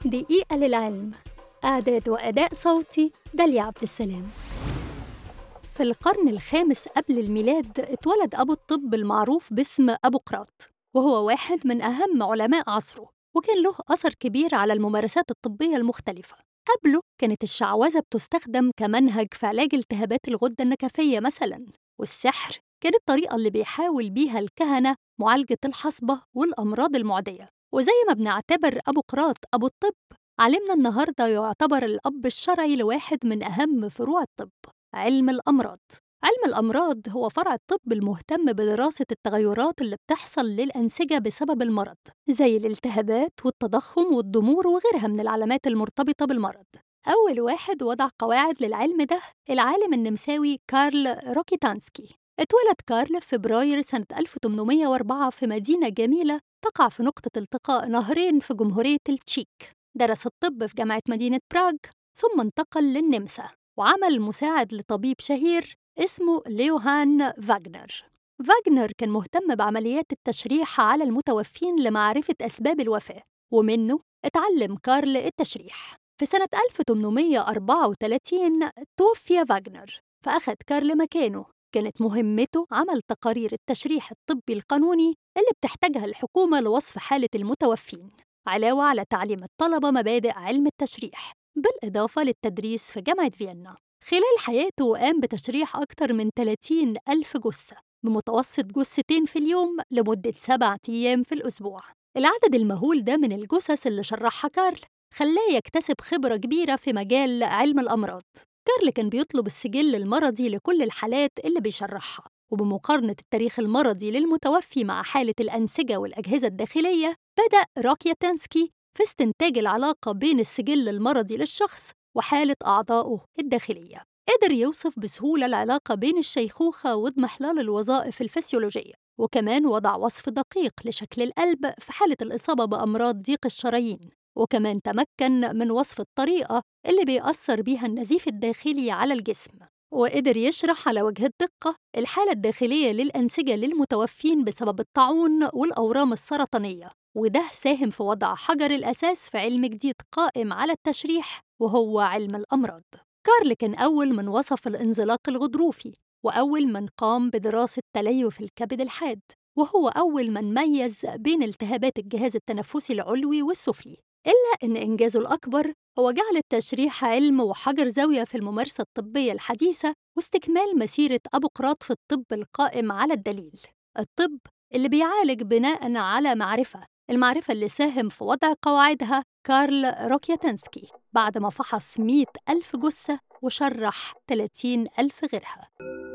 دقيقة للعلم إعداد وأداء صوتي داليا عبد السلام في القرن الخامس قبل الميلاد اتولد أبو الطب المعروف باسم أبو قراط وهو واحد من أهم علماء عصره وكان له أثر كبير على الممارسات الطبية المختلفة قبله كانت الشعوذة بتستخدم كمنهج في علاج التهابات الغدة النكفية مثلاً والسحر كانت الطريقة اللي بيحاول بيها الكهنة معالجة الحصبة والأمراض المعدية وزي ما بنعتبر أبو قراط أبو الطب علمنا النهاردة يعتبر الأب الشرعي لواحد من أهم فروع الطب علم الأمراض علم الأمراض هو فرع الطب المهتم بدراسة التغيرات اللي بتحصل للأنسجة بسبب المرض زي الالتهابات والتضخم والضمور وغيرها من العلامات المرتبطة بالمرض أول واحد وضع قواعد للعلم ده العالم النمساوي كارل روكيتانسكي اتولد كارل في فبراير سنة 1804 في مدينة جميلة تقع في نقطة التقاء نهرين في جمهورية التشيك درس الطب في جامعة مدينة براغ ثم انتقل للنمسا وعمل مساعد لطبيب شهير اسمه ليوهان فاغنر فاغنر كان مهتم بعمليات التشريح على المتوفين لمعرفة أسباب الوفاة ومنه اتعلم كارل التشريح في سنة 1834 توفي فاغنر فأخذ كارل مكانه كانت مهمته عمل تقارير التشريح الطبي القانوني اللي بتحتاجها الحكومة لوصف حالة المتوفين علاوة على تعليم الطلبة مبادئ علم التشريح بالإضافة للتدريس في جامعة فيينا خلال حياته قام بتشريح أكثر من 30 ألف جثة بمتوسط جثتين في اليوم لمدة سبعة أيام في الأسبوع العدد المهول ده من الجثث اللي شرحها كارل خلاه يكتسب خبرة كبيرة في مجال علم الأمراض كارل كان بيطلب السجل المرضي لكل الحالات اللي بيشرحها وبمقارنة التاريخ المرضي للمتوفي مع حالة الأنسجة والأجهزة الداخلية بدأ روكياتنسكي في استنتاج العلاقة بين السجل المرضي للشخص وحالة أعضائه الداخلية قدر يوصف بسهولة العلاقة بين الشيخوخة واضمحلال الوظائف الفسيولوجية وكمان وضع وصف دقيق لشكل القلب في حالة الإصابة بأمراض ضيق الشرايين وكمان تمكن من وصف الطريقة اللي بيأثر بيها النزيف الداخلي على الجسم وقدر يشرح على وجه الدقة الحالة الداخلية للأنسجة للمتوفين بسبب الطاعون والأورام السرطانية وده ساهم في وضع حجر الأساس في علم جديد قائم على التشريح وهو علم الأمراض كارل كان أول من وصف الانزلاق الغضروفي وأول من قام بدراسة تليف الكبد الحاد وهو أول من ميز بين التهابات الجهاز التنفسي العلوي والسفلي إلا أن إنجازه الأكبر هو جعل التشريح علم وحجر زاوية في الممارسة الطبية الحديثة واستكمال مسيرة أبو قراط في الطب القائم على الدليل الطب اللي بيعالج بناء على معرفة المعرفة اللي ساهم في وضع قواعدها كارل روكياتنسكي بعد ما فحص 100 ألف جثة وشرح 30 ألف غيرها